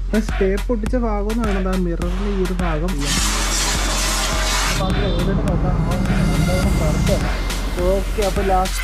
Tape പൊട്ടിച്ച ഭാഗം എന്ന് പറയുന്നത് മിററിൻ്റെ ഈ ഒരു ഭാഗം ഓക്കെ അപ്പോൾ ലാസ്റ്റ്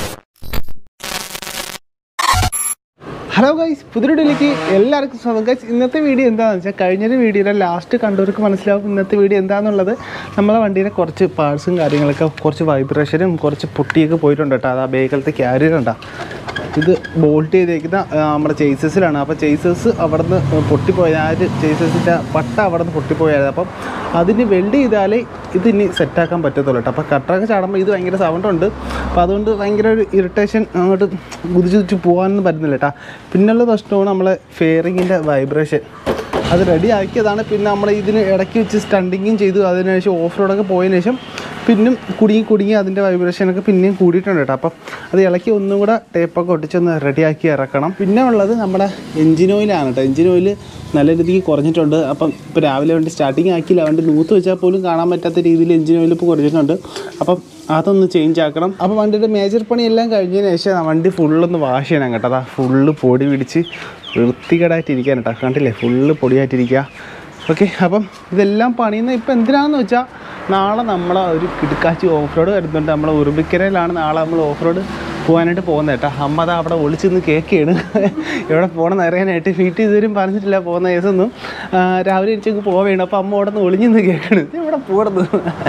ഹലോ ഗൈസ് പുതിയൊടിയിലേക്ക് എല്ലാവർക്കും സ്വാഗതം ഗൈസ് ഇന്നത്തെ വീഡിയോ എന്താണെന്ന് വെച്ചാൽ കഴിഞ്ഞൊരു വീഡിയോയിലെ ലാസ്റ്റ് കണ്ടവർക്ക് മനസ്സിലാവും ഇന്നത്തെ വീഡിയോ എന്താണെന്നുള്ളത് നമ്മളെ വണ്ടിയുടെ കുറച്ച് പാർട്സും കാര്യങ്ങളൊക്കെ കുറച്ച് വൈബ്രേഷനും കുറച്ച് പൊട്ടിയൊക്കെ പോയിട്ടുണ്ട് കേട്ടോ അത് ആ ബേക്കലത്തെ ക്യാരിയർ ഉണ്ടാ ഇത് ബോൾട്ട് ചെയ്തേക്കുന്ന ആ, നമ്മുടെ ചേസസിലാണ് അപ്പോൾ ചേസസ് അവിടെ നിന്ന് പൊട്ടിപ്പോയത് ആ ഒരു ചേസസിൻ്റെ പട്ട അവിടെ നിന്ന് പൊട്ടിപ്പോയത് അപ്പം അതിന് വെൽഡ് ചെയ്താലേ ഇത് ഇനി സെറ്റാക്കാൻ പറ്റത്തുള്ളൂ കേട്ടോ അപ്പോൾ കട്ടറൊക്കെ ചാടുമ്പോൾ ഇത് ഭയങ്കര സൗണ്ട് ഉണ്ട് അപ്പോൾ അതുകൊണ്ട് ഭയങ്കര ഒരു ഇറിറ്റേഷൻ അങ്ങോട്ട് കുതിച്ച് കുതിച്ച് പോകാനൊന്നും പറ്റുന്നില്ല കേട്ടോ പിന്നുള്ള പ്രശ്നമാണ് നമ്മളെ ഫെയറിങ്ങിൻ്റെ വൈബ്രേഷൻ അത് റെഡി ആക്കിയതാണ് പിന്നെ നമ്മൾ ഇതിന് ഇടയ്ക്ക് വെച്ച് സ്റ്റണ്ടിങ്ങും ചെയ്തു അതിനുശേഷം ഓഫ് റോഡൊക്കെ പോയതിനു ശേഷം പിന്നും കുടുങ്ങി കുടുങ്ങി അതിൻ്റെ വൈബ്രേഷനൊക്കെ പിന്നെയും കൂടിയിട്ടുണ്ട് കേട്ടോ അപ്പം അത് ഇളക്കി ഒന്നും കൂടെ ടേപ്പൊക്കെ ഒട്ടിച്ചൊന്ന് റെഡിയാക്കി ഇറക്കണം പിന്നെ ഉള്ളത് നമ്മുടെ എഞ്ചിൻ ഓയിലാണ് കേട്ടോ എഞ്ചിൻ ഓയിൽ നല്ല രീതിക്ക് കുറഞ്ഞിട്ടുണ്ട് അപ്പം ഇപ്പോൾ രാവിലെ വണ്ടി സ്റ്റാർട്ടിങ് ആക്കിയില്ല വണ്ടി നൂത്ത് വെച്ചാൽ പോലും കാണാൻ പറ്റാത്ത രീതിയിൽ എഞ്ചിൻ ഓയിൽ ഇപ്പോൾ കുറഞ്ഞിട്ടുണ്ട് അപ്പം അതൊന്ന് ചേഞ്ച് ആക്കണം അപ്പോൾ വണ്ടിയുടെ മേജർ പണിയെല്ലാം കഴിഞ്ഞതിന് ശേഷം വണ്ടി ഫുള്ളൊന്ന് വാഷ് ചെയ്യണം കേട്ടോ അതാ ഫുള്ള് പൊടി പിടിച്ച് വൃത്തികേടായിട്ടിരിക്കാൻ കേട്ടോ കണ്ടില്ലേ ഫുള്ള് പൊടിയായിട്ടിരിക്കുക ഓക്കെ അപ്പം ഇതെല്ലാം പണിയുന്ന ഇപ്പം എന്തിനാണെന്ന് വെച്ചാൽ നാളെ നമ്മൾ ഒരു കിടുക്കാച്ചി ഓഫ് റോഡ് വരുന്നുണ്ട് നമ്മൾ ഉറുമ്പിക്കരയിലാണ് നാളെ നമ്മൾ ഓഫ് റോഡ് പോകാനായിട്ട് പോകുന്നത് കേട്ടോ അമ്മ അതാ അവിടെ ഒളിച്ച് നിന്ന് കേക്കാണ് എവിടെ പോകണം അറിയാനായിട്ട് വീട്ടിൽ ഇതുവരും പറഞ്ഞിട്ടില്ല പോകുന്ന കേസൊന്നും ആ, രാവിലെ എനിക്ക് പോവേണം അപ്പോൾ അമ്മ അവിടെ നിന്ന് ഒളിഞ്ഞു നിന്ന് കേൾക്കണ് ഇത് എവിടെ പോകണത്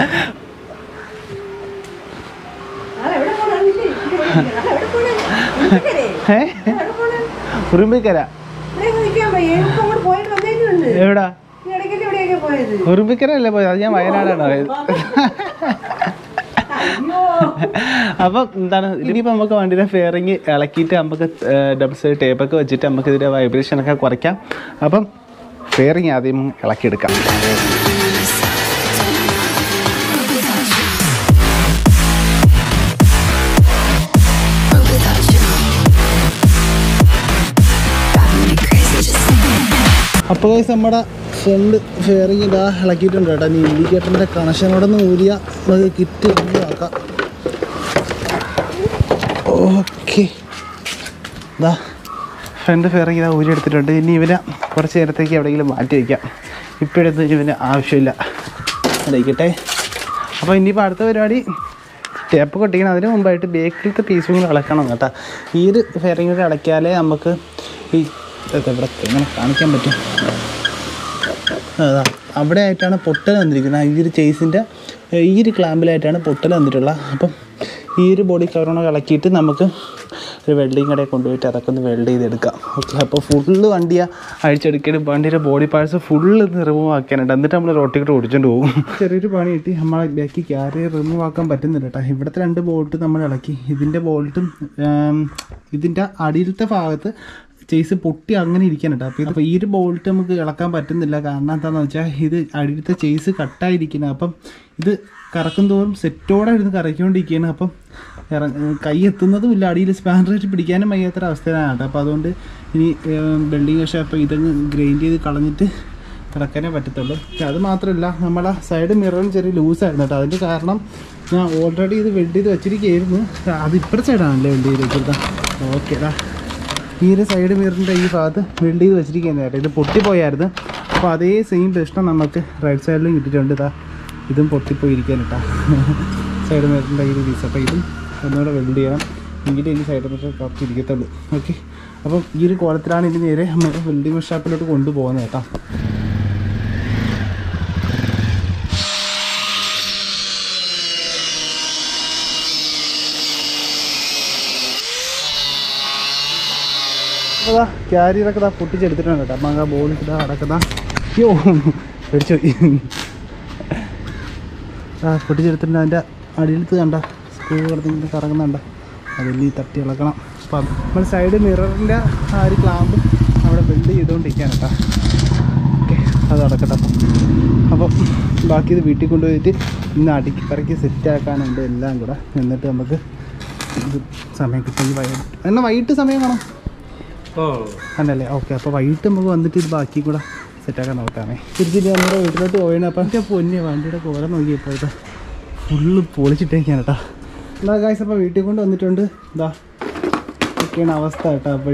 നാളെവിടെ പോണാ നിന്റെ? നാളെവിടെ പോണാ? ഉറുമ്പിക്കരേ? ഏ എവിടെ പോണാ? ഉറുമ്പിക്കര ഇവിടെ അങ്ങ് നിൽക്കാൻ വയ്യ. ഇപ്പൊ അങ്ങോട്ട് പോയിട്ട് വന്നേക്കുന്നുണ്ട്. എവിടാ ഈ ഇടയ്ക്കല്ലേ ഇവിടെയൊക്കെ പോയത്? ഉറുമ്പിക്കര അല്ലേ പോയത് അത് ഞാൻ വയനാടാണ് പോയത് അയ്യോ. അപ്പം എന്താണ് ഇനിയിപ്പോൾ നമുക്ക് വണ്ടിയുടെ ഫെയറിങ് ഇളക്കിയിട്ട് നമുക്ക് ഡബിൾ സൈഡ് ടേപ്പൊക്കെ വെച്ചിട്ട് നമുക്ക് ഇതിൻ്റെ വൈബ്രേഷനൊക്കെ കുറയ്ക്കാം അപ്പം ഫെയറിങ് ആദ്യം ഇളക്കിയെടുക്കാം അപ്പോൾ guys നമ്മുടെ ഫ്രണ്ട് ഫെയറിങ് ഇതാ ഇളക്കിയിട്ടുണ്ട് കേട്ടോ ഇനി ഇൻഡിക്കേറ്ററിൻ്റെ കണക്ഷനോടെ ഒന്ന് ഊരിയ നമുക്ക് കിറ്റ് ആക്കാം ഓക്കെ ഇതാ ഫ്രണ്ട് ഫെയറിങ് ഇതാ ഊരി എടുത്തിട്ടുണ്ട് ഇനി ഇവനെ കുറച്ച് നേരത്തേക്ക് എവിടെയെങ്കിലും മാറ്റി വയ്ക്കാം ഇപ്പോഴൊന്നും ഇവന് ആവശ്യമില്ല അടയ്ക്കട്ടെ അപ്പോൾ ഇനിയിപ്പോൾ അടുത്ത പരിപാടി ടേപ്പ് കൊട്ടിക്കണം അതിന് മുമ്പായിട്ട് ബേക്കിലത്തെ പീസും കൂടെ ഇളക്കണം കേട്ടോ ഈ ഒരു ഫെയറിങ് കൂടെ ഇളക്കിയാലേ നമുക്ക് ഈ ഇത് ഇവിടെ എങ്ങനെ കാണിക്കാൻ പറ്റും അതാ അവിടെ ആയിട്ടാണ് പൊട്ടൽ വന്നിരിക്കുന്നത് ഈ ഒരു ചേസിൻ്റെ ഈ ഒരു ക്ലാമ്പിലായിട്ടാണ് പൊട്ടൽ വന്നിട്ടുള്ളത് അപ്പം ഈ ഒരു ബോഡി കവറോണ ഇളക്കിയിട്ട് നമുക്ക് ഒരു വെൽഡിങ് കടയിൽ കൊണ്ടുപോയിട്ട് അതൊക്കെ ഒന്ന് വെൽഡ് ചെയ്തെടുക്കാം ഓക്കെ അപ്പോൾ ഫുള്ള് വണ്ടിയെ അഴിച്ചെടുക്കണം വണ്ടിയുടെ ബോഡി പാർട്സ് ഫുള്ള് റിമൂവ് ആക്കാനുണ്ട് എന്നിട്ട് നമ്മൾ റോട്ടിൽ ഓടിച്ചുകൊണ്ട് പോകും ചെറിയൊരു പണി കിട്ടി നമ്മളെ ബാക്കി ക്യാരിയർ റിമൂവ് ആക്കാൻ പറ്റുന്നില്ല കേട്ടോ ഇവിടുത്തെ രണ്ട് ബോൾട്ട് നമ്മൾ ഇളക്കി ഇതിൻ്റെ ബോൾട്ടും ഇതിൻ്റെ അടിയിലത്തെ ഭാഗത്ത് ചേസ് പൊട്ടി അങ്ങനെ ഇരിക്കാൻ കേട്ടോ അപ്പോൾ ഇത് അപ്പോൾ ഈ ഒരു ബോൾട്ട് നമുക്ക് ഇളക്കാൻ പറ്റുന്നില്ല കാരണം എന്താണെന്ന് വെച്ചാൽ ഇത് അടിയിലത്തെ ചേസ് കട്ടായിരിക്കുന്നത് അപ്പം ഇത് കറക്കും തോറും സെറ്റോടെ ഇരുന്ന് കറക്കിക്കൊണ്ടിരിക്കുകയാണ് അപ്പം ഇറ കൈ എത്തുന്നതും ഇല്ല അടിയിൽ സ്പാൻഡറേറ്റ് പിടിക്കാനും വയ്യാത്തൊരു അവസ്ഥയിലാണ് കേട്ടോ അപ്പോൾ അതുകൊണ്ട് ഇനി ബിൽഡിംഗ് പക്ഷേ അപ്പോൾ ഇതങ്ങ് ഗ്രൈൻഡ് ചെയ്ത് കളഞ്ഞിട്ട് കിടക്കാനേ പറ്റത്തുള്ളൂ പക്ഷെ അത് മാത്രമല്ല നമ്മളെ സൈഡ് മിററും ചെറിയ ലൂസായിരുന്നു കേട്ടോ അതിൻ്റെ കാരണം ഞാൻ ഓൾറെഡി ഇത് വെൽഡ് ചെയ്ത് വെച്ചിരിക്കുകയായിരുന്നു അത് ഇപ്പുറത്തെ സൈഡാണല്ലേ വെൽഡ് ചെയ്ത് വെച്ചിരുന്നത് ഓക്കെ ഡാ ഈ ഒരു സൈഡ് മിററിൻ്റെ ഈ ഭാഗത്ത് വെൽഡ് ചെയ്ത് വെച്ചിരിക്കുന്നത് കേട്ടോ ഇത് പൊട്ടിപ്പോയായിരുന്നു അപ്പോൾ അതേ സെയിം പ്രശ്നം നമുക്ക് റൈറ്റ് സൈഡിലും കിട്ടിയിട്ടുണ്ട് ഇതാ ഇതും പൊട്ടിപ്പോയിരിക്കാൻ കേട്ടോ സൈഡ് മിററിൻ്റെ ഈ ഒരു പീസ് അപ്പോൾ ഇതും ഒന്നുകൂടെ വെൽഡ് ചെയ്യണം എങ്കിലും ഈ സൈഡ് മിറർ കറക്റ്റ് ഇരിക്കത്തുള്ളൂ ഓക്കെ അപ്പം ഈ ഒരു കോലത്തിലാണ് ഇനി നേരെ നമ്മൾ വെൽഡിംഗ് ഷാപ്പിലോട്ട് കൊണ്ടുപോകുന്നത് കേട്ടോ അതാ ക്യാരിയറൊക്കെ ഇതാ പൊട്ടിച്ചെടുത്തിട്ടുണ്ട് കേട്ടോ അപ്പം ആ ബോളിൽ ഇതാ അടക്കുന്ന യോ പേടിച്ചു പോയി ആ പൊട്ടിച്ചെടുത്തിട്ടുണ്ട് അതിൻ്റെ അടിയിലത്ത് കണ്ട സ്ക്രൂ കിടന്നിട്ട് കറങ്ങുന്നുണ്ട് അതിൽ തട്ടി ഇളക്കണം അപ്പം നമ്മൾ സൈഡ് മിററിൻ്റെ ആ ഒരു ക്ലാമ്പ് അവിടെ ബിൽഡ് ചെയ്തുകൊണ്ടിരിക്കുകയാണ് കേട്ടോ ഓക്കെ അത് അടക്കട്ടെ അപ്പം അപ്പം ബാക്കി ഇത് വീട്ടിൽ കൊണ്ടുപോയിട്ട് ഇന്ന് അടുക്കി പറക്കി സെറ്റാക്കാനുണ്ട് എല്ലാം കൂടെ എന്നിട്ട് നമുക്ക് ഇത് സമയം കിട്ടും വൈകിട്ട് എന്നാൽ വൈകിട്ട് സമയം വേണം അല്ലല്ലേ ഓക്കെ അപ്പോൾ വൈകിട്ട് നമുക്ക് വന്നിട്ട് ഇത് ബാക്കി കൂടെ സെറ്റാക്കാൻ നോക്കാമേ തിരിച്ചിട്ട് നമ്മുടെ വീട്ടിലോട്ട് പോയണ അപ്പം എൻ്റെ പൊന്നെ വണ്ടിയുടെ കോല നോക്കിയപ്പോൾ ഇത് ഫുള്ള് പൊളിച്ചിട്ടേക്കാണ് കേട്ടോ എന്താ കാശ് അപ്പോൾ വീട്ടിൽ കൊണ്ട് വന്നിട്ടുണ്ട് ഇതാ ഒക്കെയാണ് അവസ്ഥ കേട്ടോ അപ്പോൾ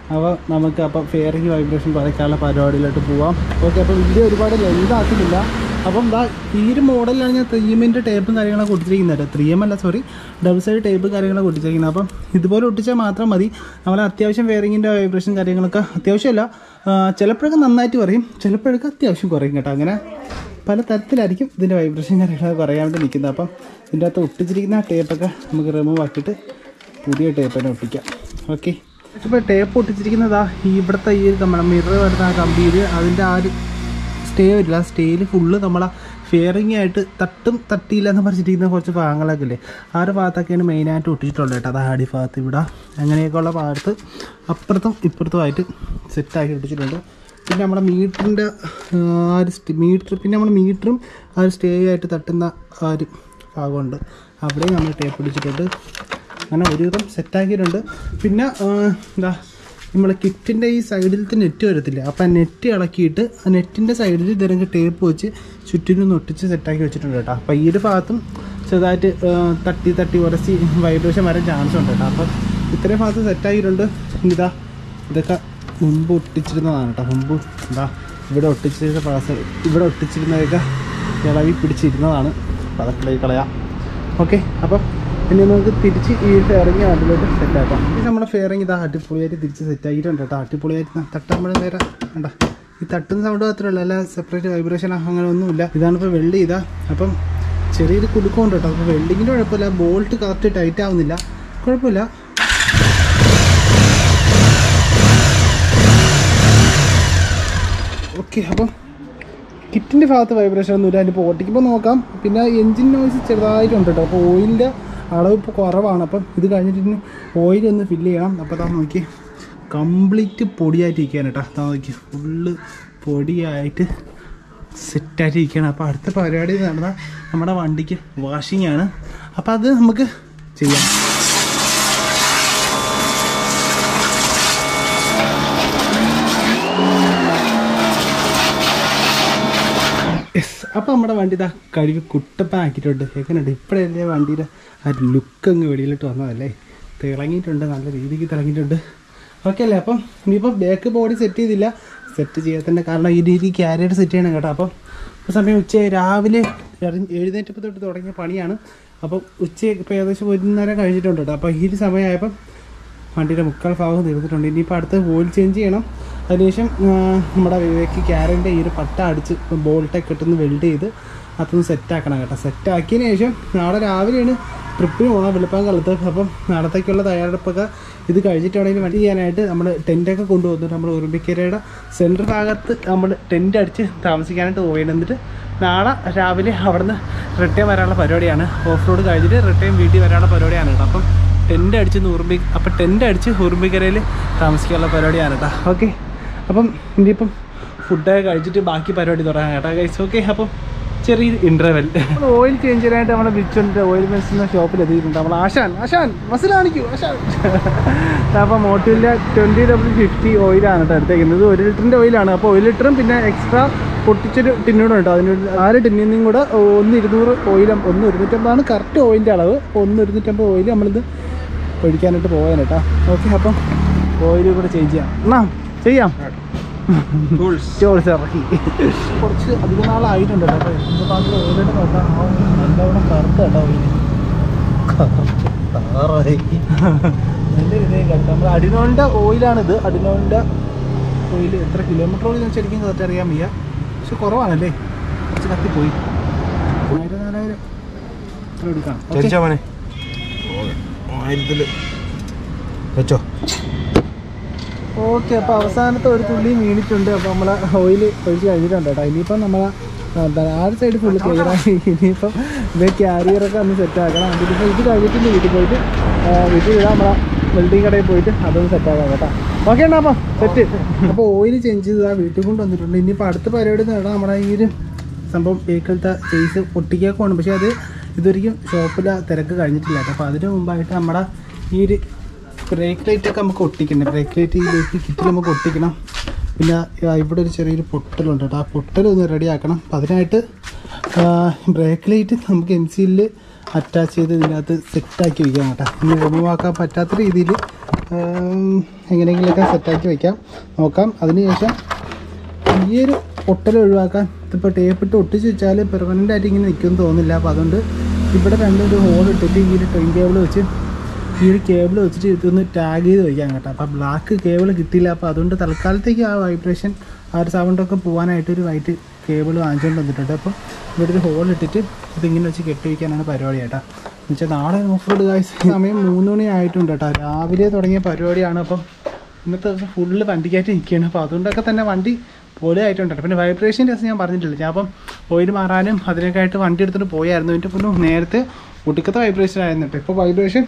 അപ്പോൾ നമുക്ക് അപ്പോൾ ഫെയറിങ് വൈബ്രേഷൻ കുറയ്ക്കാനുള്ള പരിപാടിയിലോട്ട് പോവാം ഓക്കെ അപ്പോൾ വീഡിയോ ഒരുപാട് ലെങ്ത് ആക്കുന്നില്ല അപ്പം ദാ ഈ ഒരു മോഡലിലാണ് ഞാൻ ത്രീ എമ്മിൻ്റെ ടേപ്പും കാര്യങ്ങളൊക്കെ ഒട്ടിച്ചിരിക്കുന്നത് ത്രീ എം അല്ല സോറി ഡബിൾ സൈഡ് ടേപ്പ് കാര്യങ്ങളൊക്കെ ഒട്ടിച്ചിരിക്കുന്നത് അപ്പം ഇതുപോലെ ഒട്ടിച്ചാൽ മാത്രം മതി നമ്മൾ അത്യാവശ്യം ഫെയറിങ്ങിൻ്റെ വൈബ്രേഷൻ കാര്യങ്ങളൊക്കെ അത്യാവശ്യമല്ല ആ, ചിലപ്പോഴൊക്കെ നന്നായിട്ട് കുറയും ചിലപ്പോഴൊക്കെ അത്യാവശ്യം കുറയും കേട്ടോ അങ്ങനെ പല തരത്തിലായിരിക്കും ഇതിൻ്റെ വൈബ്രേഷൻ കാര്യങ്ങളൊക്കെ കുറയാൻ വേണ്ടി നിൽക്കുന്നത് അപ്പം ഇതിൻ്റെ അകത്ത് ഒട്ടിച്ചിരിക്കുന്ന ടേപ്പൊക്കെ നമുക്ക് റിമൂവ് ആക്കിയിട്ട് പുതിയ ടേപ്പ് തന്നെ ഒട്ടിക്കാം ഓക്കെ ഇപ്പോൾ ടേപ്പ് ഒട്ടിച്ചിരിക്കുന്നതാ ഈ ഇവിടുത്തെ ഈ നമ്മുടെ മിറർ വരുന്ന ആ കമ്പിയിൽ അതിൻ്റെ ആ ഒരു സ്റ്റേ വരില്ല ആ സ്റ്റേയിൽ ഫുള്ള് നമ്മളെ ഫെയറിങ് ആയിട്ട് തട്ടും തട്ടിയില്ല എന്ന് പറഞ്ഞിരിക്കുന്ന കുറച്ച് ഭാഗങ്ങളൊക്കെ ഇല്ലേ ആ ഒരു ഭാഗത്തൊക്കെയാണ് മെയിനായിട്ട് ഒട്ടിച്ചിട്ടുള്ളത് കേട്ടോ അത് ആടി ഭാഗത്ത് ഇവിടെ അങ്ങനെയൊക്കെയുള്ള ഭാഗത്ത് അപ്പുറത്തും ഇപ്പുറത്തുമായിട്ട് സെറ്റാക്കി ഒട്ടിച്ചിട്ടുണ്ട് പിന്നെ നമ്മുടെ മീറ്ററിൻ്റെ ആ ഒരു മീറ്റർ പിന്നെ നമ്മുടെ മീറ്ററും ആ ഒരു സ്റ്റേ ആയിട്ട് തട്ടുന്ന ആ ഒരു ഭാഗമുണ്ട് അവിടെയും നമ്മൾ ടേപ്പ് പിടിച്ചിട്ടുണ്ട് അങ്ങനെ ഒരുവിധം സെറ്റാക്കിയിട്ടുണ്ട് പിന്നെ ആ, എന്താ നമ്മളെ കിറ്റിൻ്റെ ഈ സൈഡിലത്തെ നെറ്റ് വരത്തില്ല അപ്പം ആ നെറ്റ് ഇളക്കിയിട്ട് ആ നെറ്റിൻ്റെ സൈഡിൽ ഇതരങ്ങ് ടേപ്പ് വെച്ച് ചുറ്റിനും ഒട്ടിച്ച് സെറ്റാക്കി വെച്ചിട്ടുണ്ട് കേട്ടോ അപ്പം ഈ ഒരു ഭാഗത്തും ചെറുതായിട്ട് ആ, തട്ടി തട്ടി ഉരസി വൈബ്രേഷൻ വരാൻ ചാൻസ് ഉണ്ട് കേട്ടോ അപ്പം ഇത്രയും ഭാഗത്ത് സെറ്റാക്കിയിട്ടുണ്ട് ഇതാ ഇതൊക്കെ മുമ്പ് ഒട്ടിച്ചിരുന്നതാണ് കേട്ടോ മുമ്പ് എന്താ ഇവിടെ ഒട്ടിച്ചിരുന്ന പാസ് ഇവിടെ ഒട്ടിച്ചിരുന്നതൊക്കെ ഇളവി പിടിച്ചിരുന്നതാണ് അപ്പം അതൊക്കെ ഇളകി കളയാം ഓക്കെ അപ്പം ഇനി നമുക്ക് തിരിച്ച് ഈ ഫെയറിങ് അതിലോട്ട് സെറ്റാക്കാം ഇത് നമ്മുടെ ഫെയറിങ് ഇതാ അടിപൊളിയായിട്ട് തിരിച്ച് സെറ്റാക്കിയിട്ടുണ്ട് കേട്ടോ അടിപൊളിയായിട്ട് തട്ടുമ്പോൾ നേരെ വേണ്ട ഈ തട്ടുന്ന സൗണ്ട് മാത്രമേ ഉള്ളൂ അല്ല സെപ്പറേറ്റ് വൈബ്രേഷൻ അങ്ങനെ ഒന്നുമില്ല ഇതാണ് ഇപ്പോൾ വെൽഡ് ചെയ്താൽ അപ്പം ചെറിയൊരു കുലുക്കമുണ്ട് കേട്ടോ അപ്പോൾ വെൽഡിങ്ങിൻ്റെ കുഴപ്പമില്ല ബോൾട്ട് കറക്റ്റ് ടൈറ്റ് ആവുന്നില്ല കുഴപ്പമില്ല ഓക്കെ അപ്പം കിറ്റിൻ്റെ ഭാഗത്ത് വൈബ്രേഷൻ ഒന്നുമില്ല അതിപ്പോൾ ഓട്ടിക്കുമ്പോൾ നോക്കാം പിന്നെ എൻജിൻ നോയ്സ് ചെറുതായിട്ടുണ്ട് കേട്ടോ അപ്പോൾ ഓയിലിൻ്റെ അളവ് ഇപ്പോൾ കുറവാണ് അപ്പം ഇത് കഴിഞ്ഞിട്ട് ഇനി ഓയിൽ ഒന്ന് ഫില്ല് ചെയ്യണം അപ്പോൾ അതാ നോക്കി കംപ്ലീറ്റ് പൊടിയായിട്ട് ഇരിക്കുകയാണ് കേട്ടോ അതാ നോക്കി ഫുള്ള് പൊടിയായിട്ട് സെറ്റായിട്ട് ഇരിക്കുകയാണ് അപ്പോൾ അടുത്ത പരിപാടി നടന്നാൽ നമ്മുടെ വണ്ടിക്ക് വാഷിംഗ് ആണ് അപ്പോൾ അത് നമുക്ക് ചെയ്യാം യെസ് അപ്പോൾ നമ്മുടെ വണ്ടി ഇതാ കഴുകി കുട്ടപ്പൻ ആക്കിയിട്ടുണ്ട് എങ്ങനെയുണ്ട് ഇപ്പോഴല്ലേ വണ്ടിയുടെ ആ ലുക്ക് അങ്ങ് വെളിയിലിട്ട് വന്നതല്ലേ തിളങ്ങിയിട്ടുണ്ട് നല്ല രീതിക്ക് തിളങ്ങിയിട്ടുണ്ട് ഓക്കെ അല്ലേ അപ്പം ഇനിയിപ്പം ബാക്ക് ബോഡി സെറ്റ് ചെയ്തില്ല സെറ്റ് ചെയ്യാത്തതിൻ്റെ കാരണം ഈ രീതി ക്യാരിയർ സെറ്റ് ചെയ്യണം കേട്ടോ അപ്പം ഇപ്പോൾ സമയം ഉച്ച രാവിലെ എറി- എഴുന്നേറ്റപ്പോൾ തൊട്ട് തുടങ്ങിയ പണിയാണ് അപ്പം ഉച്ച ഇപ്പോൾ ഏകദേശം ഒരു നേരം കഴിഞ്ഞിട്ടുണ്ട് കേട്ടോ അപ്പോൾ ഈ ഒരു സമയമായപ്പം വണ്ടിയുടെ മുക്കാൽ ഭാഗം തീർന്നിട്ടുണ്ട് ഇനിയിപ്പോൾ അടുത്ത് ഓയിൽ ചേഞ്ച് ചെയ്യണം അതിനുശേഷം ആ, നമ്മുടെ വിവേക്ക് ക്യാരൻ്റെ ഈ ഒരു പട്ട അടിച്ച് ബോൾട്ടൊക്കെ ഇട്ടൊന്ന് വെൽഡ് ചെയ്ത് അതൊന്ന് സെറ്റാക്കണം കേട്ടോ സെറ്റാക്കിയതിന് ശേഷം നാളെ രാവിലെയാണ് ട്രിപ്പിന് പോകണം വെളുപ്പം കാലത്ത് അപ്പം നാളത്തേക്കുള്ള തയ്യാറെടുപ്പൊക്കെ ഇത് കഴിഞ്ഞിട്ടാണെങ്കിൽ വണ്ടി ചെയ്യാനായിട്ട് നമ്മൾ ടെൻറ്റൊക്കെ കൊണ്ടുവന്നിട്ട് നമ്മൾ ഉറുമ്പിക്കരയുടെ സെൻറ്റർ ഭാഗത്ത് നമ്മൾ ടെൻറ്റ് അടിച്ച് താമസിക്കാനായിട്ട് പോവുകയാണ് എന്നിട്ട് നാളെ രാവിലെ അവിടുന്ന് റിട്ടേൺ വരാനുള്ള പരിപാടിയാണ് ഓഫ് റോഡ് കഴിഞ്ഞിട്ട് റിട്ടേൺ വീട്ടിൽ വരാനുള്ള പരിപാടിയാണ് കേട്ടോ അപ്പം ടെൻ്റ് അടിച്ച് ഉറുമ്പി അപ്പം ടെൻ്റ് അടിച്ച് ഉറുമ്പിക്കരയിൽ താമസിക്കാനുള്ള പരിപാടിയാണ് കേട്ടോ ഓക്കെ അപ്പം ഇനിയിപ്പം ഫുഡൊക്കെ കഴിച്ചിട്ട് ബാക്കി പരിപാടി തുടങ്ങാം കേട്ടോ ഗൈസ് ഓക്കെ അപ്പം ചെറിയ ഇൻ്റർവെൽ ഓയിൽ ചേഞ്ച് ചെയ്യാനായിട്ട് നമ്മുടെ ബിച്ചുണ്ട് ഓയിൽ മെസ്സിൻ്റെ ഷോപ്പിൽ എത്തിയിട്ടുണ്ട് നമ്മൾ ആശാൻ ആശാൻ മസിൽ കാണിക്കൂ ആശാൻ അപ്പോൾ മോട്ടിൻ്റെ ട്വൻറ്റി ഡബ്ല്യു ഫിഫ്റ്റി ഓയിലാണ് കേട്ടോ എടുത്തേക്കുന്നത് ഒരു ലിറ്ററിൻ്റെ ഓയിലാണ് അപ്പോൾ ഒരു ലിറ്ററും പിന്നെ എക്സ്ട്രാ പൊട്ടിച്ചൊരു ടിന്നൂടെ ഉണ്ട് അതിന് ആറ് ടിന്നിൽ നിന്നും കൂടെ ഒന്ന് ഇരുന്നൂറ് ഓയിൽ ഒന്ന് ഇരുന്നൂറ്റമ്പതാണ് കറക്റ്റ് ഓയിലിൻ്റെ അളവ് അപ്പോൾ ഒന്ന് ഇരുന്നൂറ്റമ്പത് ഓയിൽ നമ്മളിത് ഒഴിക്കാനായിട്ട് പോകാൻ കേട്ടോ ഓക്കെ അപ്പം ഓയിൽ കൂടെ ചേഞ്ച് ചെയ്യാം എന്നാ ചെയ്യാം ചോൾസ് ഇറക്കി കുറച്ച് അധികം നാളായിട്ടുണ്ട് കേട്ടോ അപ്പോൾ എന്ത് മാത്രം ഓയിലിട്ട് നോക്കാം ആ നല്ലവണ്ണം കറുത്ത കേട്ടോ ഓയിൽ നല്ല ഇതേ കേട്ടോ നമ്മൾ അഡിനോളിൻ്റെ ഓയിലാണിത് അഡിനോളിൻ്റെ ഓയിൽ എത്ര കിലോമീറ്റർ ഓയിൽ ശരിക്കും കറക്റ്റ് അറിയാൻ വയ്യ പക്ഷെ കുറവാണല്ലേ കുറച്ച് കത്തിപ്പോയി മൂവായിരം നാലായിരം അത്ര എടുക്കാം Okay. ചരിച്ചാ മോനെ ആയിരത്തില് വെച്ചോ ഓക്കെ അപ്പോൾ അവസാനത്തെ ഒരു തുള്ളി വീണിട്ടുണ്ട് അപ്പോൾ നമ്മൾ ഓയിൽ ഒഴിച്ച് കഴിഞ്ഞിട്ടുണ്ട് കേട്ടോ ഇനിയിപ്പം നമ്മൾ ആ ഒരു സൈഡ് ഫുള്ള് ക്ലിയർ ആയി ഇനിയിപ്പം ഇത് ക്യാരിയറൊക്കെ ഒന്ന് സെറ്റ് ആക്കണം അതിനിപ്പോൾ ഇത് കഴിഞ്ഞിട്ട് വീട്ടിൽ പോയിട്ട് ആ, വീട്ടിൽ വിടാൻ നമ്മളെ വെൽഡിങ് കടയിൽ പോയിട്ട് അതൊന്ന് സെറ്റ് ആക്കാം കേട്ടോ ഓക്കെ ഉണ്ടോ അപ്പം സെറ്റ് അപ്പോൾ ഓയിൽ ചേഞ്ച് ചെയ്ത് ആ വീട്ടിൽ കൊണ്ട് വന്നിട്ടുണ്ട് ഇനിയിപ്പോൾ അടുത്ത പരിപാടി എന്ന് പറഞ്ഞാൽ നമ്മുടെ ഈ ഒരു സംഭവം വെഹിക്കിളത്തെ ചേസ് പൊട്ടിക്കേക്കുവാണ് പക്ഷേ അത് ഇതൊരിക്കും ഷോപ്പിൽ തിരക്ക് കഴിഞ്ഞിട്ടില്ല കേട്ടോ അപ്പോൾ അതിന് മുമ്പായിട്ട് നമ്മുടെ ഈ ഒരു ബ്രേക്ക് ലൈറ്റ് ഒക്കെ നമുക്ക് ഒട്ടിക്കണം ബ്രേക്ക് ലൈറ്റ് ഇതിലേക്ക് കിറ്റിൽ നമുക്ക് ഒട്ടിക്കണം പിന്നെ ആ, ഇവിടെ ഒരു ചെറിയൊരു പൊട്ടലുണ്ട് കേട്ടോ ആ പൊട്ടൽ ഒന്ന് റെഡി ആക്കണം അപ്പം അതിനായിട്ട് ബ്രേക്ക് ലൈറ്റ് നമുക്ക് എം സിയിൽ അറ്റാച്ച് ചെയ്ത് ഇതിനകത്ത് സെറ്റാക്കി വയ്ക്കാം കേട്ടോ ഇനി റിമൂവ് ആക്കാൻ പറ്റാത്ത രീതിയിൽ എങ്ങനെയെങ്കിലുമൊക്കെ സെറ്റാക്കി വയ്ക്കാം നോക്കാം അതിനുശേഷം ഈ ഒരു പൊട്ടൽ ഒഴിവാക്കാൻ ഇതിപ്പോൾ ടേപ്പ് ഇട്ട് ഒട്ടിച്ച് വെച്ചാൽ പെർമനൻ്റ് ആയിട്ട് ഇങ്ങനെ നിൽക്കുമെന്ന് തോന്നുന്നില്ല അപ്പോൾ അതുകൊണ്ട് ഇവിടെ രണ്ടൊരു ഹോൾ ഇട്ടിട്ട് ഈ ഒരു ട്രെയിൻ കേബിൾ വെച്ച് ഈ ഒരു കേബിൾ വെച്ചിട്ട് ഇതൊന്ന് ടാഗ് ചെയ്ത് വയ്ക്കാം കേട്ടോ അപ്പോൾ ബ്ലാക്ക് കേബിൾ കിട്ടിയില്ല അപ്പോൾ അതുകൊണ്ട് തൽക്കാലത്തേക്ക് ആ വൈബ്രേഷൻ ആ ഒരു സൗണ്ടൊക്കെ പോകാനായിട്ട് ഒരു വൈറ്റ് കേബിൾ വാങ്ങിച്ചുകൊണ്ട് വന്നിട്ടുണ്ട് അപ്പോൾ ഇവിടെ ഒരു ഹോൾ ഇട്ടിട്ട് ഇതിങ്ങനെ വെച്ച് കെട്ടി വയ്ക്കാനാണ് പരിപാടി കേട്ടോ എന്നുവെച്ചാൽ നാളെ ഓഫ് റോഡ് കാഴ്ച സമയം മൂന്ന് മണി ആയിട്ടുണ്ട് കേട്ടോ രാവിലെ തുടങ്ങിയ പരിപാടിയാണ് അപ്പം ഇന്നത്തെ ദിവസം ഫുള്ള് വണ്ടിക്കായിട്ട് നിൽക്കുകയാണ് അപ്പോൾ അതുകൊണ്ടൊക്കെ തന്നെ വണ്ടി പോലെ ആയിട്ടുണ്ട് പിന്നെ വൈബ്രേഷൻ രസം ഞാൻ പറഞ്ഞിട്ടില്ല ഞാൻ അപ്പം ഓയിൽ മാറാനും അതിനൊക്കെ ആയിട്ട് വണ്ടി എടുത്തിട്ട് പോയായിരുന്നു എൻ്റെ പിന്നെ നേരത്തെ ഒടുക്കത്തെ വൈബ്രേഷൻ ആയിരുന്നു കേട്ടോ ഇപ്പോൾ വൈബ്രേഷൻ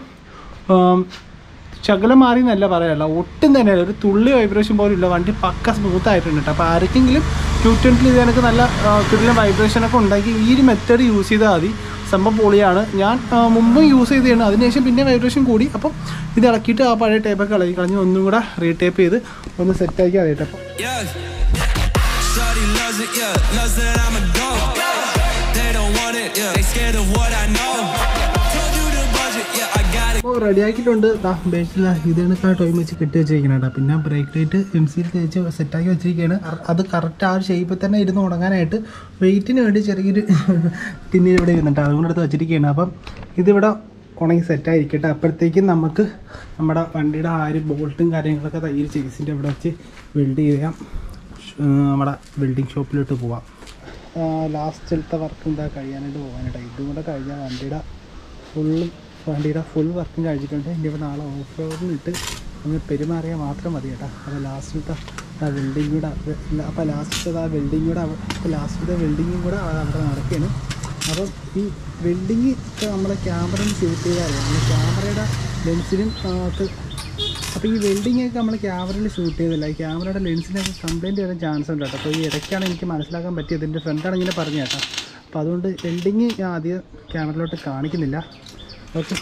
ശകലം മാറി എന്നല്ല പറയാനല്ല ഒട്ടും തന്നെ ഒരു തുള്ളി വൈബ്രേഷൻ പോലും ഇല്ല വണ്ടി പക്ക സ്മൂത്ത് ആയിട്ടുണ്ട് കേട്ടോ അപ്പോൾ ആർക്കെങ്കിലും ടു ട്വൻറ്റിൽ ഇത് എനിക്ക് നല്ല കിടിലം വൈബ്രേഷനൊക്കെ ഉണ്ടാക്കി ഈ ഒരു മെത്തേഡ് യൂസ് ചെയ്താൽ മതി സംഭവം പൊളിയാണ് ഞാൻ ആ, മുമ്പും യൂസ് ചെയ്തതാണ് അതിനുശേഷം പിന്നെ വൈബ്രേഷൻ കൂടി അപ്പം ഇത് ഇളക്കിയിട്ട് ആ പഴയ ടേപ്പൊക്കെ ഇളകി കളഞ്ഞ് ഒന്നും കൂടെ റീടേപ്പ് ചെയ്ത് ഒന്ന് സെറ്റാക്കി അറിയട്ടെ അപ്പോൾ Yeah. Shawty loves it, yeah. Loves that I'm a dog. They don't want it, yeah. They scared of what I know. Told you the budget, yeah. I got it. അപ്പോൾ റെഡി ആക്കിയിട്ടുണ്ട് ദാ ബേസിൽ ഇതാണ് ആ ടോയും വെച്ച് കെട്ടി വെച്ചിരിക്കണം കേട്ടോ പിന്നെ ബ്രേക്ക് ലൈറ്റ് എം സിയിൽ തേച്ച് സെറ്റാക്കി വെച്ചിരിക്കുകയാണ് അ- അത് കറക്റ്റ് ആ ഒരു ഷേപ്പിൽ തന്നെ ഇരുന്ന് ഉണങ്ങാനായിട്ട് വെയിറ്റിന് വേണ്ടി ചെറിയൊരു ടിന്നിൽ ഇവിടെ ഇരുന്നിട്ട് അതുകൊണ്ട് എടുത്ത് വെച്ചിരിക്കുകയാണ് അപ്പം ഇതിവിടെ ഉണങ്ങി സെറ്റായിരിക്കട്ടെ അപ്പോഴത്തേക്കും നമുക്ക് നമ്മുടെ വണ്ടിയുടെ ആ ഒരു ബോൾട്ടും കാര്യങ്ങളൊക്കെ തയ്യൽ ചേസിൻ്റെ ഇവിടെ വെച്ച് വെൽഡ് ചെയ്യാം ഷ്- ആ, നമ്മുടെ വെൽഡിങ് ഷോപ്പിലോട്ട് പോവാം ലാസ്റ്റിലത്തെ വർക്ക് എന്താ കഴിയാനായിട്ട് പോകാനായിട്ട് ഇതും കൂടെ കഴിഞ്ഞാൽ വണ്ടിയുടെ ഫുള്ള് വണ്ടിയുടെ ഫുൾ വർക്കും കഴിച്ചിട്ടുണ്ട് ഇനിയിപ്പോൾ നാളെ ഓഫ് റോഡിലിട്ട് ഒന്ന് പെരുമാറിയാൽ മാത്രം മതി കേട്ടോ അപ്പോൾ ലാസ്റ്റിലത്തെ ആ വെൽഡിങ് കൂടെ അപ്പോൾ ലാസ്റ്റത്തെ ആ വെൽഡിങ് കൂടെ അപ്പോൾ ലാസ്റ്റത്തെ വെൽഡിങ്ങും കൂടെ അവിടെ അവിടെ നടക്കുകയാണ് അപ്പം ഈ വെൽഡിങ് ഒക്കെ നമ്മുടെ ക്യാമറയിൽ ഷൂട്ട് ചെയ്താൽ നമ്മുടെ ക്യാമറയുടെ ലെൻസിനും ഒക്കെ അപ്പോൾ ഈ വെൽഡിംഗ് ഒക്കെ നമ്മൾ ക്യാമറയിൽ ഷൂട്ട് ചെയ്തില്ല ഈ ക്യാമറയുടെ ലെൻസിനൊക്കെ കംപ്ലൈൻറ്റ് വരാൻ ചാൻസ് ഉണ്ട് കേട്ടോ അപ്പോൾ ഈ ഇടയ്ക്കാണ് എനിക്ക് മനസ്സിലാക്കാൻ പറ്റിയത് എൻ്റെ ഫ്രണ്ടാണ് ഇങ്ങനെ പറഞ്ഞു കേട്ടോ അപ്പോൾ അതുകൊണ്ട് വെൽഡിങ് ഞാൻ ആദ്യം ക്യാമറയിലോട്ട് കാണിക്കുന്നില്ല ഓക്കെ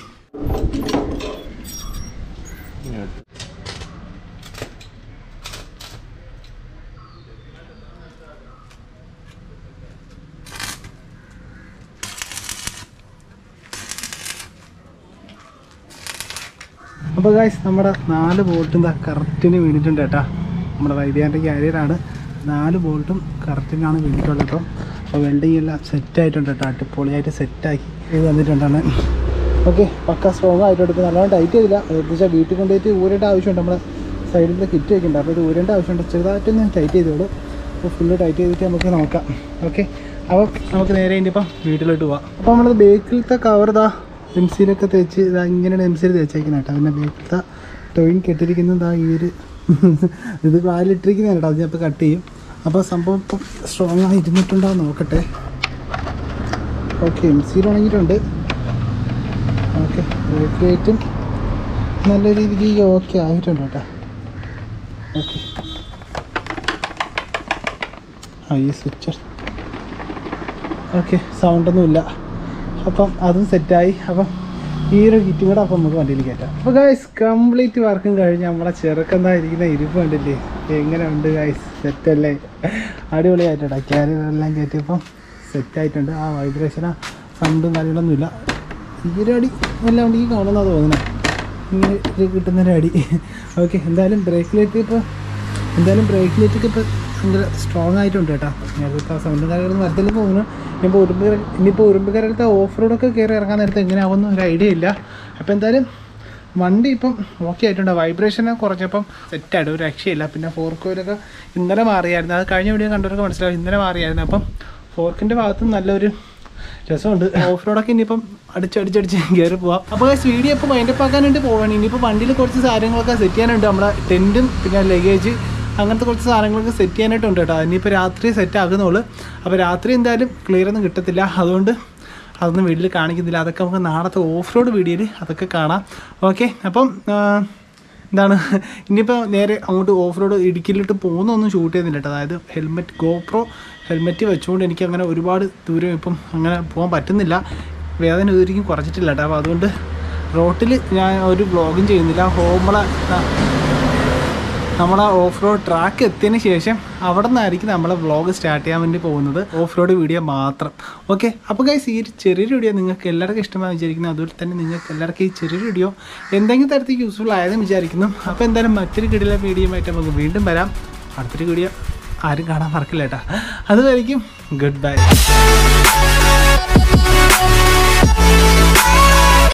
അപ്പോൾ ഗായ്സ് നമ്മുടെ നാല് ബോൾട്ടും ഇതാ കറക്റ്റിന് വീണിട്ടുണ്ട് കേട്ടോ നമ്മുടെ വൈദ്യാൻ്റെ ക്യാരിയറാണ് നാല് ബോൾട്ടും കറക്റ്റിനാണ് വീണിട്ടുള്ളത് കേട്ടോ അപ്പോൾ വെൽഡിങ് എല്ലാം സെറ്റ് ആയിട്ടുണ്ട് കേട്ടോ അടിപൊളിയായിട്ട് സെറ്റാക്കി ഇത് വന്നിട്ടുണ്ടാണ് ഓക്കെ പക്ക സ്ട്രോങ് ആയിട്ടുണ്ട് ഇപ്പോൾ നല്ലോണം ടൈറ്റ് ചെയ്തില്ല എന്ന് വെച്ചാൽ വീട്ടിൽ കൊണ്ടുപോയിട്ട് ഊരേണ്ട ആവശ്യമുണ്ട് നമ്മുടെ സൈഡിൽ കിറ്റ് വെക്കുന്നുണ്ട് അപ്പോൾ ഇത് ഊരേണ്ട ആവശ്യമുണ്ട് ചെറുതായിട്ടൊന്ന് ടൈറ്റ് ചെയ്തോളൂ അപ്പോൾ ഫുള്ള് ടൈറ്റ് ചെയ്തിട്ട് നമുക്ക് നോക്കാം ഓക്കെ അപ്പോൾ നമുക്ക് നേരെ ഇനിയിപ്പം വീട്ടിലോട്ട് പോവാം അപ്പോൾ നമ്മളത് ബേക്കിലത്തെ കവർ ഇതാ പെൻസിലൊക്കെ തേച്ച് ഇതാ ഇങ്ങനെയാണ് പെൻസിൽ തേച്ചേക്കുന്നത് കേട്ടോ പിന്നെ ബേക്കിലത്തെ ടോയിൻ കെട്ടിരിക്കുന്നത് ഇതാ ഈ ഒരു ഇത് വാലിട്ടിരിക്കുന്ന കേട്ടോ അത് ഞാൻ ഇപ്പോൾ കട്ട് ചെയ്യും അപ്പോൾ സംഭവം ഇപ്പം സ്ട്രോങ് ആയി ഇരുന്നിട്ടുണ്ടോ എന്ന് നോക്കട്ടെ ഓക്കെ എം സിയിൽ ഉണങ്ങിയിട്ടുണ്ട് ഓക്കെ ബ്രേക്ക് ലൈറ്റും നല്ല രീതിക്ക് ഓക്കെ ആയിട്ടുണ്ട് കേട്ടോ ഓക്കെ ആ ഈ സ്വിച്ചർ ഓക്കെ സൗണ്ടൊന്നുമില്ല അപ്പം അതും സെറ്റായി അപ്പം ഈ ഒരു കിറ്റും കൂടെ അപ്പം നമുക്ക് വണ്ടിയിൽ കയറ്റാം അപ്പോൾ ഗൈസ് കംപ്ലീറ്റ് വർക്കും കഴിഞ്ഞ് നമ്മളെ ചെറുക്കെന്താ ഇരിക്കുന്ന ഇരിപ്പ് കണ്ടില്ലേ എങ്ങനെ ഉണ്ട് ഗൈസ് സെറ്റല്ലേ അടിപൊളിയായിട്ടാ ക്യാരിയറെല്ലാം കയറ്റിയപ്പം സെറ്റായിട്ടുണ്ട് ആ വൈബ്രേഷനാ സൗണ്ടും കാര്യങ്ങളൊന്നുമില്ല ഈ ഒരു അടി എല്ലാ വണ്ടിക്ക് കാണുന്നതാണ് തോന്നുന്നത് ഇങ്ങനെ ഒരു കിട്ടുന്നൊരു അടി ഓക്കെ എന്തായാലും ബ്രേക്ക് ലൈറ്റ് ഇപ്പോൾ എന്തായാലും ബ്രേക്ക് ലൈറ്റൊക്കെ ഇപ്പോൾ ഭയങ്കര സ്ട്രോങ് ആയിട്ടുണ്ട് കേട്ടോ നേരത്തെ ആ സൗണ്ടും കാര്യങ്ങളൊന്നും വരത്തില്ല തോന്നുന്നു ഇനിയിപ്പോൾ ഉറുമ്പ് ഇനിയിപ്പോൾ ഉറുമ്പുകാരത്തെ ഓഫ് റോഡൊക്കെ കയറി ഇറങ്ങാൻ നേരത്തെ എങ്ങനെയാവുമെന്ന് ഒരു ഐഡിയ ഇല്ല അപ്പോൾ എന്തായാലും വണ്ടി ഇപ്പം ഓക്കെ ആയിട്ടുണ്ട് വൈബ്രേഷനെ കുറച്ചപ്പം സെറ്റായിട്ട് ഒരു രക്ഷയില്ല പിന്നെ ഫോർക്കോയിലൊക്കെ ഇന്നലെ മാറിയായിരുന്നു അത് കഴിഞ്ഞ വീഡിയോ കണ്ടവർക്ക് മനസ്സിലാവും ഇന്നലെ മാറിയായിരുന്നു അപ്പം ഫോർക്കിൻ്റെ ഭാഗത്ത് നല്ലൊരു രസമുണ്ട് ഓഫ് റോഡൊക്കെ ഇനിയിപ്പം അടിച്ചടിച്ചടിച്ച് കയറി പോവാം അപ്പോൾ വീഡിയോ ഇപ്പോൾ മൈൻഡപ്പ് ആക്കാനായിട്ട് പോവാണ് ഇനിയിപ്പോൾ വണ്ടിയിൽ കുറച്ച് സാധനങ്ങളൊക്കെ സെറ്റ് ചെയ്യാനുണ്ട് നമ്മളെ ടെൻറ്റും പിന്നെ ലഗേജ് അങ്ങനത്തെ കുറച്ച് സാധനങ്ങളൊക്കെ സെറ്റ് ചെയ്യാനായിട്ടുണ്ട് കേട്ടോ ഇനിയിപ്പോൾ രാത്രി സെറ്റ് ആകുന്നുള്ളൂ അപ്പോൾ രാത്രി എന്തായാലും ക്ലിയർ ഒന്നും കിട്ടത്തില്ല അതുകൊണ്ട് അതൊന്നും വീട്ടിൽ കാണിക്കുന്നില്ല അതൊക്കെ നമുക്ക് നാളത്തെ ഓഫ് റോഡ് വീഡിയോയിൽ അതൊക്കെ കാണാം ഓക്കെ അപ്പം ആ, എന്താണ് ഇനിയിപ്പോൾ നേരെ അങ്ങോട്ട് ഓഫ് റോഡ് ഇടുക്കിയിലിട്ട് പോകുന്നൊന്നും ഷൂട്ട് ചെയ്യുന്നില്ല കേട്ടോ അതായത് ഹെൽമെറ്റ് ഗോപ്രോ ഹെൽമെറ്റ് വെച്ചുകൊണ്ട് എനിക്ക് അങ്ങനെ ഒരുപാട് ദൂരം ഇപ്പം അങ്ങനെ പോകാൻ പറ്റുന്നില്ല വേദന ഒരിക്കലും കുറച്ചിട്ടില്ല കേട്ടോ അപ്പോൾ അതുകൊണ്ട് റോട്ടിൽ ഞാൻ ഒരു വ്ളോഗും ചെയ്യുന്നില്ല ഹോമള നമ്മളെ ഓഫ് റോഡ് ട്രാക്ക് എത്തിയതിന് ശേഷം അവിടെ നിന്നായിരിക്കും നമ്മളെ വ്ളോഗ് സ്റ്റാർട്ട് ചെയ്യാൻ വേണ്ടി പോകുന്നത് ഓഫ് റോഡ് വീഡിയോ മാത്രം ഓക്കെ അപ്പോൾ ഗൈസ് ഈ ഒരു ചെറിയൊരു വീഡിയോ നിങ്ങൾക്ക് എല്ലാവർക്കും ഇഷ്ടമായി വിചാരിക്കുന്നു അതുപോലെ തന്നെ നിങ്ങൾക്ക് എല്ലാവർക്കും ഈ ചെറിയൊരു വീഡിയോ എന്തെങ്കിലും തരത്തിൽ യൂസ്ഫുൾ ആയതെന്ന് വിചാരിക്കുന്നു അപ്പോൾ എന്തായാലും മറ്റൊരു കിടില വീഡിയോ ആയിട്ട് നമുക്ക് വീണ്ടും വരാം അടുത്തൊരു വീഡിയോ ആരും കാണാൻ മറക്കില്ല കേട്ടോ അതുവരെയും ഗുഡ് ബൈ